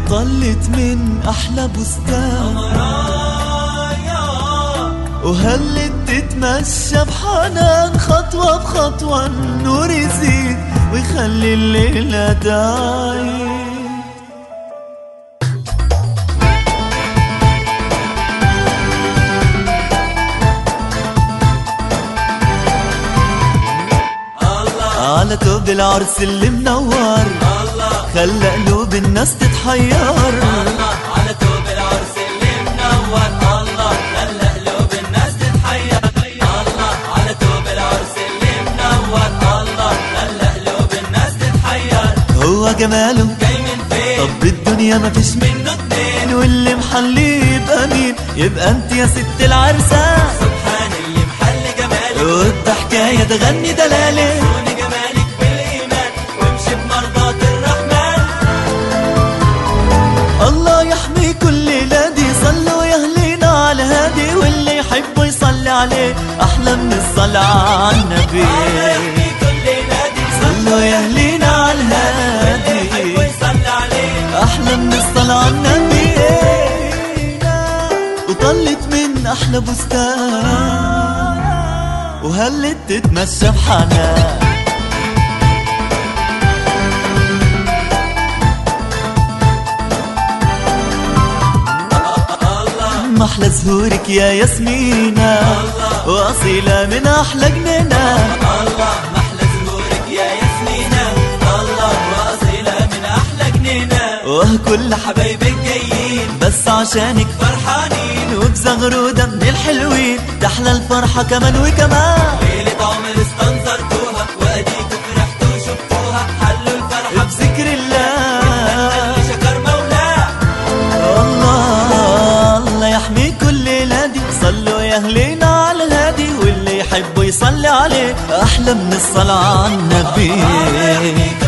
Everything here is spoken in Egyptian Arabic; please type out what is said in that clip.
وطلت من أحلى بستان وهلت تتمشى بحنان خطوة بخطوة النور يزيد ويخلي الليلة تعيد على توب العرس اللي منور خلى قلوب الناس تتحير على توب العرس اللي منور الله خلى قلوب الناس تتحير الله على توب العرس اللي منور الله خلى قلوب الناس تتحير هو جماله جاي من فين طب الدنيا ما فيش منه اتنين واللي محليه يبقى مين يبقى انت يا ست العرسة سبحان اللي محل جمالك والضحكاية تغني دلالي كون جمالك بالايمان وامشي بمرضات الرحمن الله يحمي كل نادي صلوا يا اهلينا على الهادي واللي يحب يصلي عليه احلى من الصلاة على النبي يحمي كل نادي صلوا يا اهلينا على اللي يحب الهادي يصلي عليه احلى من الصلاة على النبي وطلت من احلى بستان وهلت تتمشى بحنان محلى زهورك يا ياسمينة وأصيلة من أحلى جنينة الله محلى زهورك يا ياسمينة الله واصيلة من احلى جنينة وكل حبايب حبايبك جايين بس عشانك فرحانين وبزغرودة من الحلوين تحلى الفرحة كمان وكمان ليلة عمر استنظرتوها واديكوا فرحتوا شفتوها حلوا الفرحة بذكر الله اللي شكر مولاه الله الله يحمي كل نادي صلوا يا اهلينا على الهادي واللي يحب يصلي عليه احلى من الصلاة على النبي